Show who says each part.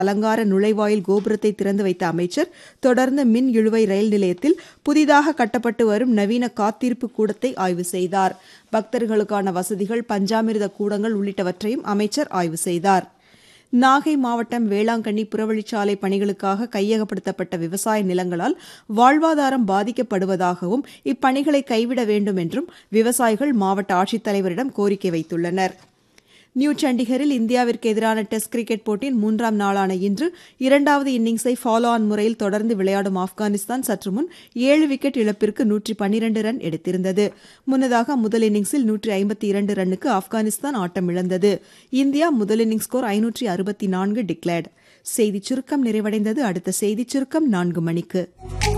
Speaker 1: அலங்கார நுழைவாயில் கோபுரத்தை திறந்து வைத்த அமைச்சர் தொடர்ந்து மின் இழுவை ரயில் நிலையத்தில் புதிதாக கட்டப்பட்டு வரும் நவீன காத்திருப்பு கூடத்தை ஆய்வு செய்தார் பக்தர்களுக்கான வசதிகள் பஞ்சாமிர்த கூடங்கள் உள்ளிட்டவற்றையும் அமைச்சர் ஆய்வு செய்தார் நாகை மாவட்டம் வேளாங்கண்ணி புறவழிச்சாலை பணிகளுக்காக கையகப்படுத்தப்பட்ட விவசாய நிலங்களால் வாழ்வாதாரம் பாதிக்கப்படுவதாகவும் இப்பணிகளை கைவிட வேண்டும் என்றும் விவசாயிகள் மாவட்ட ஆட்சித்தலைவரிடம் கோரிக்கை வைத்துள்ளனர் நியூ சண்டிகரில் இந்தியாவிற்கு எதிரான டெஸ்ட் கிரிக்கெட் போட்டியின் மூன்றாம் நாளான இன்று இரண்டாவது இன்னிங்ஸை ஃபாலோ ஆன் முறையில் தொடர்ந்து விளையாடும் ஆப்கானிஸ்தான் சற்று முன் ஏழு விக்கெட் இழப்பிற்கு நூற்றி பன்னிரண்டு ரன் எடுத்திருந்தது முன்னதாக முதல் இன்னிங்ஸில் நூற்றி ஐம்பத்தி இரண்டு ரன்னுக்கு ஆப்கானிஸ்தான் ஆட்டம் இழந்தது இந்தியா முதல் இன்னிங்ஸ் ஸ்கோர் ஐநூற்றி அறுபத்தி நான்கு டிக்ளேர்டு செய்திச் சுருக்கம் நிறைவடைந்தது அடுத்த செய்திச் சுருக்கம் நான்கு மணிக்கு